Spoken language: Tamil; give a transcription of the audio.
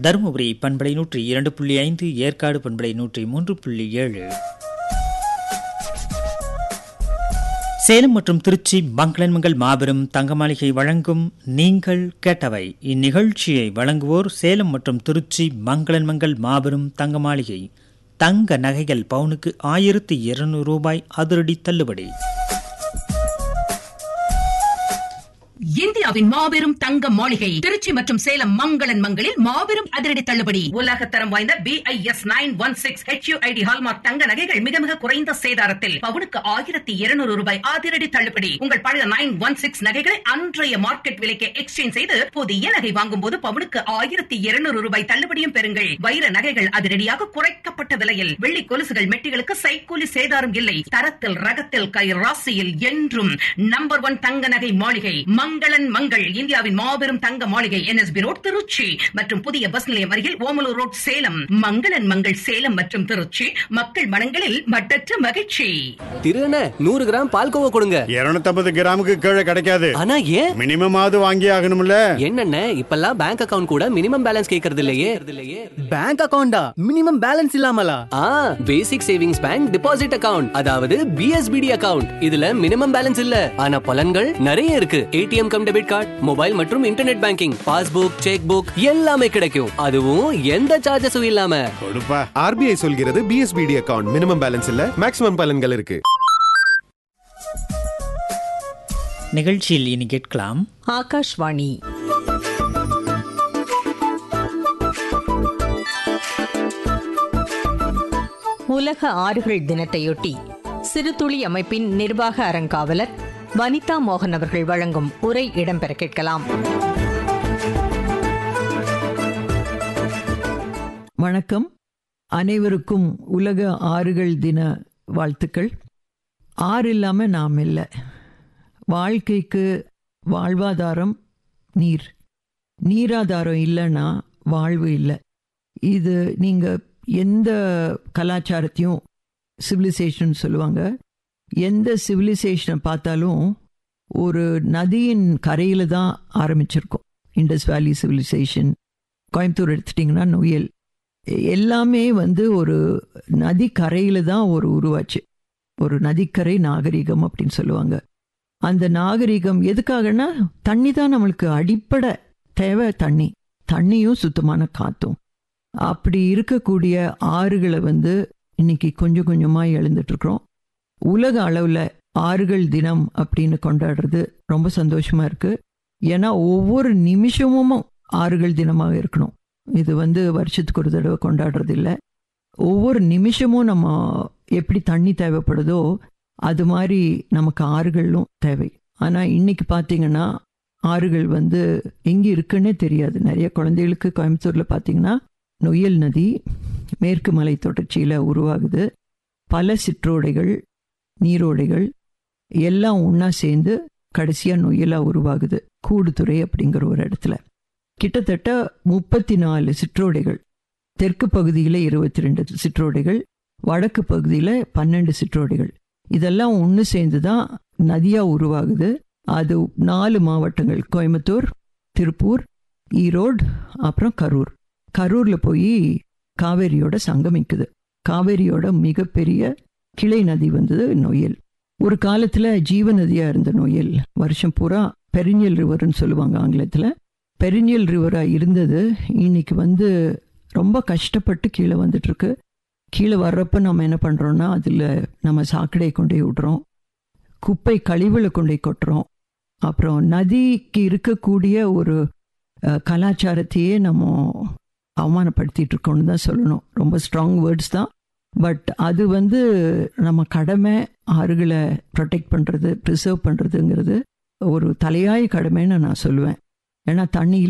தருமபுரி பண்பலை நூற்றி இரண்டு புள்ளி ஐந்து ஏற்காடு பண்பலை நூற்றி மூன்று புள்ளி ஏழு சேலம் மற்றும் திருச்சி மங்களன்மங்கள் மாபெரும் தங்க மாளிகை வழங்கும் நீங்கள் கேட்டவை இந்நிகழ்ச்சியை வழங்குவோர் சேலம் மற்றும் திருச்சி மங்களன்மங்கள் மாபெரும் தங்க மாளிகை தங்க நகைகள் பவுனுக்கு ஆயிரத்தி இருநூறு ரூபாய் அதிரடி தள்ளுபடி இந்தியாவின் மாபெரும் தங்க மாளிகை திருச்சி மற்றும் சேலம் மங்களன் மங்களில் மாபெரும் அதிரடி தள்ளுபடி உலகத்தரம் வாய்ந்த B I S nine one six HUID hallmark தங்க நகைகள் மிக மிக குறைந்த சேதாரத்தில் பவுனுக்கு ஆயிரத்தி இருநூறு ரூபாய் அதிரடி தள்ளுபடி உங்கள் பழைய நைன் ஒன் சிக்ஸ் நகைகளை அன்றைய மார்க்கெட் விலைக்கு எக்ஸ்சேஞ்ச் செய்து புதிய நகை வாங்கும் போது பவுனுக்கு ஆயிரத்தி இருநூறு ரூபாய் தள்ளுபடியும் பெறுங்கள் வைர நகைகள் அதிரடியாக குறைக்கப்பட்ட விலையில் வெள்ளி கொலுசுகள் மெட்டிகளுக்கு சைக்கூலி சேதாரம் இல்லை தரத்தில் ரகத்தில் கை ராசியில் என்றும் நம்பர் ஒன் தங்க நகை மாளிகை மங்களன் மங்கள் இந்தியாவின் மாபெரும் தங்க மாளிகை என்எஸ்பி ரோட் திருச்சி மற்றும் புதிய பஸ் நிலையம் அருகில் ஓமலூர் ரோட் சேலம் மங்களன் மங்கள் சேலம் மற்றும் திருச்சி மக்கள் மனங்களில் மட்டற்ற மகிழ்ச்சி திருண்ண நூறு கிராம் பால்கோவா கொடுங்க இருநூத்தம்பது கிராமுக்கு கீழே கிடைக்காது ஆனா ஏன் மினிமம் ஆவது வாங்கி ஆகணும்ல என்னண்ண இப்பெல்லாம் பேங்க் அக்கவுண்ட் கூட மினிமம் பேலன்ஸ் கேக்குறது இல்லையே பேங்க் அக்கவுண்டா மினிமம் பேலன்ஸ் இல்லாமலா ஆ basic savings bank deposit account அதாவது பிஎஸ்பிடி அக்கவுண்ட் இதுல மினிமம் பேலன்ஸ் இல்ல ஆனா பலன்கள் நிறைய இருக்கு ATM cum debit card mobile மற்றும் internet banking passbook cheque book எல்லாமே கிடைக்கும் அதுவும் எந்த சார்ஜஸும் இல்லாம கொடுப்பா ஆர்பிஐ சொல்கிறது பிஎஸ்பிடி அக்கவுண்ட் மினிமம் பேலன்ஸ் இல்ல மேக்ஸிமம் பலன்கள் இருக்கு நிகழ்ச்சியில் இனி கேட்கலாம் ஆகாஷ்வாணி உலக ஆறுகள் தினத்தையொட்டி சிறுதுளி அமைப்பின் நிர்வாக அறங்காவலர் வனிதா மோகன் அவர்கள் வழங்கும் உரை இடம்பெற கேட்கலாம் வணக்கம் அனைவருக்கும் உலக ஆறுகள் தின வாழ்த்துக்கள் ஆறு இல்லாம நாம் இல்லை வாழ்க்கைக்கு வாழ்வாதாரம் நீர் நீராதாரம் இல்லைன்னா வாழ்வு இல்லை இது நீங்க எந்த கலாச்சாரத்தையும் சிவிலைசேஷன் சொல்லுவாங்க எந்த சிவிலைசேஷனை பார்த்தாலும் ஒரு நதியின் கரையில தான் ஆரம்பிச்சிருக்கோம் இண்டஸ் வேலி சிவிலைசேஷன் கோயம்புத்தூர் எடுத்துட்டிங்கன்னா நொயல் எல்லாமே வந்து ஒரு நதி கரையில தான் ஒரு உருவாச்சு ஒரு நதிக்கரை நாகரிகம் அப்படின்னு சொல்லுவாங்க அந்த நாகரிகம் எதுக்காகனா தண்ணி தான் நம்மளுக்கு அடிப்படை தேவை தண்ணி தண்ணியும் சுத்தமான காத்தும் அப்படி இருக்கக்கூடிய ஆறுகளை வந்து இன்னைக்கு கொஞ்சம் கொஞ்சமாக எழுந்துட்டு இருக்கிறோம் உலக அளவில் ஆறுகள் தினம் அப்படின்னு கொண்டாடுறது ரொம்ப சந்தோஷமா இருக்கு ஏன்னா ஒவ்வொரு நிமிஷமும் ஆறுகள் தினமாக இருக்கணும் இது வந்து வருஷத்துக்கு ஒரு தடவை கொண்டாடுறது இல்லை ஒவ்வொரு நிமிஷமும் நம்ம எப்படி தண்ணி தேவைப்படுதோ அது மாதிரி நமக்கு ஆறுகளும் தேவை ஆனால் இன்னைக்கு பார்த்தீங்கன்னா ஆறுகள் வந்து எங்கே இருக்குன்னே தெரியாது நிறைய குழந்தைகளுக்கு கோயம்புத்தூரில் பார்த்தீங்கன்னா நொய்யல் நதி மேற்கு மலை தொடர்ச்சியில் உருவாகுது பல சிற்றோடைகள் நீரோடைகள் எல்லாம் ஒன்றா சேர்ந்து கடைசியாக நொய்யலாக உருவாகுது கூடுதுறை அப்படிங்கிற ஒரு இடத்துல கிட்டத்தட்ட முப்பத்தி நாலு சிற்றோடைகள் தெற்கு பகுதியில் இருபத்தி ரெண்டு சிற்றோடைகள் வடக்கு பகுதியில் பன்னெண்டு சிற்றோடைகள் இதெல்லாம் ஒன்று சேர்ந்து தான் நதியாக உருவாகுது அது நாலு மாவட்டங்கள் கோயம்புத்தூர் திருப்பூர் ஈரோடு அப்புறம் கரூர் கரூரில் போய் காவேரியோட சங்கமிக்குது காவேரியோட மிகப்பெரிய கிளை நதி வந்தது நொயல் ஒரு காலத்தில் ஜீவ நதியாக இருந்த நொயல் வருஷம் பூரா பெரினியல் ரிவர்னு சொல்லுவாங்க ஆங்கிலத்தில் பெரினியல் ரிவராக இருந்தது இன்னைக்கு வந்து ரொம்ப கஷ்டப்பட்டு கீழே வந்துட்டுருக்கு கீழே வர்றப்ப நம்ம என்ன பண்ணுறோன்னா அதில் நம்ம சாக்கடையை கொண்டு போய் விடுறோம் குப்பை கழிவுகளை கொண்டு போய் கொட்டுறோம் அப்புறம் நதிக்கு இருக்கக்கூடிய ஒரு கலாச்சாரத்தையே நம்ம அவமானப்படுத்திட்டு இருக்கோம்னு தான் சொல்லணும் ரொம்ப ஸ்ட்ராங் வேர்ட்ஸ் தான் பட் அது வந்து நம்ம கடமை ஆறுகளை ப்ரொடெக்ட் பண்ணுறது ப்ரிசர்வ் பண்ணுறதுங்கிறது ஒரு தலையாய கடமைன்னு நான் சொல்லுவேன் ஏன்னா தண்ணி